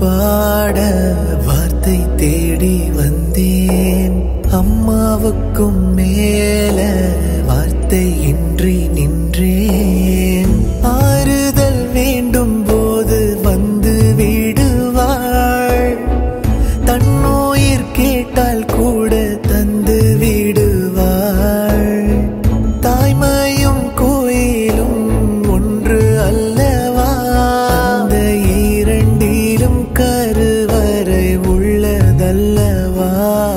பாட வார்த்தை தேடி வந்தேன் அம்மாவுக்கும் மேல வார்த்தை இன்றி நின்றேன் ஆறுதல் வேண்டும் போது வந்து விடுவாள் தன்னுயிர் கேட்டால் கூட தந்து விடுவாள் தாய்மையும் கோயிலும் ஒன்று அல்லவா அந்த இரண்டிலும் கருவறை உள்ளதல்லவா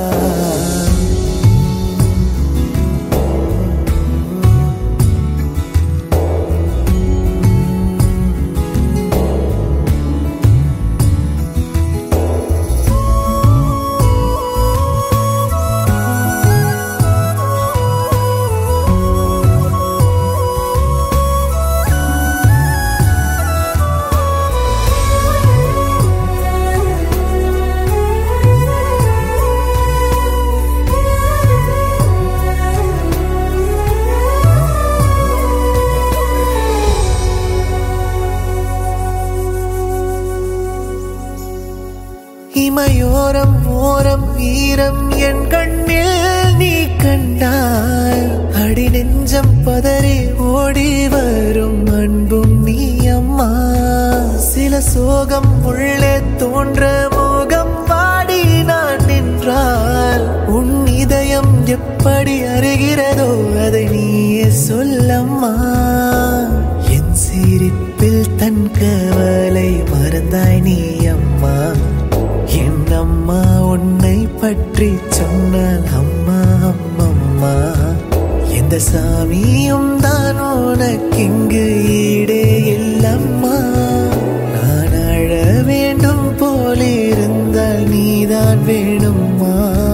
இமையோரம் ஓரம் ஈரம் என் கண்ணில் நீ கண்டால் அடி நெஞ்சம் பதறி ஓடி வரும் அன்பும் நீ அம்மா சில சோகம் உள்ளே தோன்ற மோகம் வாடி நான் நின்றால் உன் இதயம் எப்படி அறிகிறதோ அதை நீயே சொல்லம்மா என் சிரிப்பில் தன் கவலை மறந்தாய் நீ அம்மா என் அம்மா உன்னை பற்றி சொன்னால் அம்மா அம்மம்மா எந்த சாமியும் தான் உனக்கு இங்கு ஈடே இல்லம்மா நான் அழ வேண்டும் போலிருந்தால் நீதான் வேணும்மா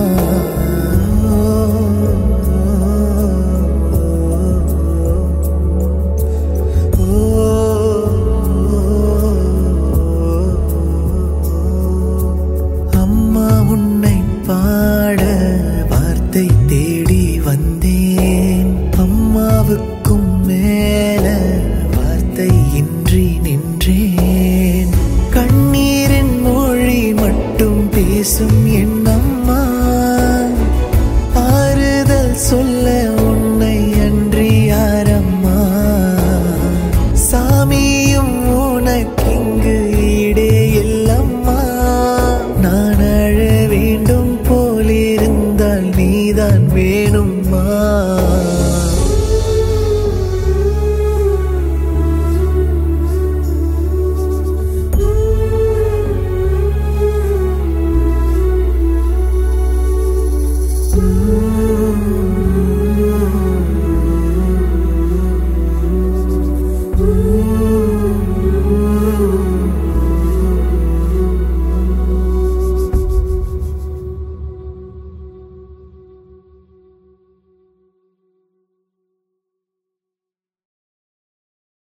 அம்மா உன்னை பாட வார்த்தை தேடி வந்தேன் அம்மாவுக்கும் மேல வார்த்தை இன்றி நின்றேன் கண்ணீரின் மொழி மட்டும் பேசும் என் அம்மா ஆறுதல் சொல்ல உன்னை அன்றி யாரம்மா சாமியும் உனக்கிங்கு ஈடே இல்லம்மா நான் அழ வேண்டும் போலிருந்தால் நீதான் வேணும்மா